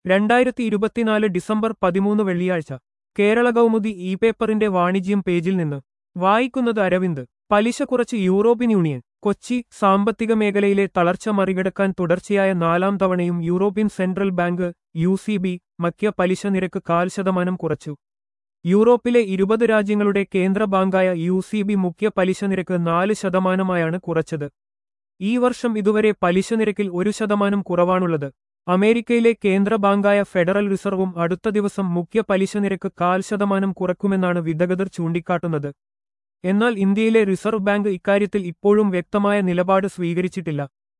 രണ്ടായിരത്തി ഇരുപത്തിനാല് ഡിസംബർ പതിമൂന്ന് വെള്ളിയാഴ്ച കേരള കൗമുദി ഇ പേപ്പറിന്റെ വാണിജ്യം പേജിൽ നിന്ന് വായിക്കുന്നത് അരവിന്ദ് പലിശ കുറച്ച് യൂറോപ്യൻ യൂണിയൻ കൊച്ചി സാമ്പത്തിക മേഖലയിലെ തളർച്ച മറികടക്കാൻ തുടർച്ചയായ നാലാം തവണയും European Central Bank U C B മധ്യ പലിശ നിരക്ക് കാൽ ശതമാനം കുറച്ചു യൂറോപ്പിലെ ഇരുപത് രാജ്യങ്ങളുടെ കേന്ദ്ര ബാങ്കായ യു സി ബി മുഖ്യ പലിശ നിരക്ക് നാല് ശതമാനമായാണ് കുറച്ചത് ഈ വർഷം ഇതുവരെ പലിശ നിരക്കിൽ ഒരു ശതമാനം കുറവാണുള്ളത് അമേരിക്കയിലെ കേന്ദ്ര ബാങ്കായ ഫെഡറൽ റിസർവും അടുത്ത ദിവസം മുഖ്യ പലിശ നിരക്ക് കാൽ ശതമാനം കുറക്കുമെന്നാണ് വിദഗ്ധർ ചൂണ്ടിക്കാട്ടുന്നത് എന്നാൽ ഇന്ത്യയിലെ റിസർവ് ബാങ്ക് ഇക്കാര്യത്തിൽ ഇപ്പോഴും വ്യക്തമായ നിലപാട് സ്വീകരിച്ചിട്ടില്ല